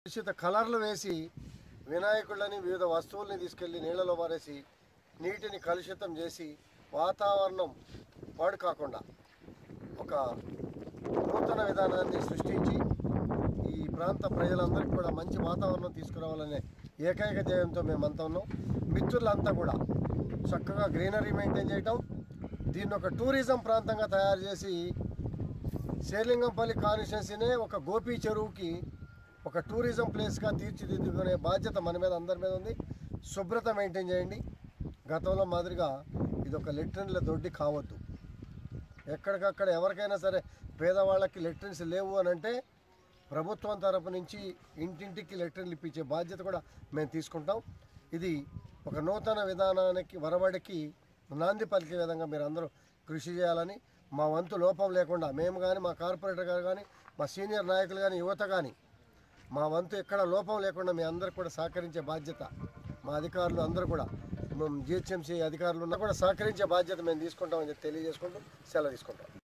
కలుషిత కలర్లు వేసి వినాయకుళ్ళని వివిధ వస్తువుల్ని తీసుకెళ్లి నీళ్ళలో పారేసి నీటిని కలుషితం చేసి వాతావరణం పాడు కాకుండా ఒక నూతన విధానాన్ని సృష్టించి ఈ ప్రాంత ప్రజలందరికీ కూడా మంచి వాతావరణం తీసుకురావాలనే ఏకైక ధ్యేయంతో మేమంతా ఉన్నాం మిత్రులంతా కూడా చక్కగా గ్రీనరీ మెయింటైన్ చేయటం దీన్ని ఒక టూరిజం ప్రాంతంగా తయారు చేసి శేర్లింగంపల్లి కాన్స్టిట్యున్సీనే ఒక గోపి చెరువుకి ఒక టూరిజం ప్లేస్గా తీర్చిదిద్దుకునే బాధ్యత మన మీద అందరి మీద ఉంది శుభ్రత మెయింటైన్ చేయండి గతంలో మాదిరిగా ఇది ఒక లెట్రిన్ల దొడ్డి కావద్దు ఎక్కడికక్కడ ఎవరికైనా సరే పేదవాళ్ళకి లెట్రిన్స్ లేవు అని అంటే ప్రభుత్వం తరపు నుంచి ఇంటింటికి లెట్రిన్లు ఇప్పించే బాధ్యత కూడా మేము తీసుకుంటాం ఇది ఒక నూతన విధానానికి వరవడికి నాంది పలికే విధంగా మీరు అందరూ కృషి చేయాలని మా వంతు లోపం లేకుండా మేము కానీ మా కార్పొరేటర్ గారు కానీ మా సీనియర్ నాయకులు కానీ యువత కానీ మా వంతు ఎక్కడ లోపం లేకుండా మీ అందరికి కూడా సహకరించే బాధ్యత మా అధికారులు అందరూ కూడా మేము జిహెచ్ఎంసీ అధికారులు ఉన్నా కూడా సహకరించే బాధ్యత మేము తీసుకుంటామని చెప్పి తెలియజేసుకుంటూ సెలవు తీసుకుంటాం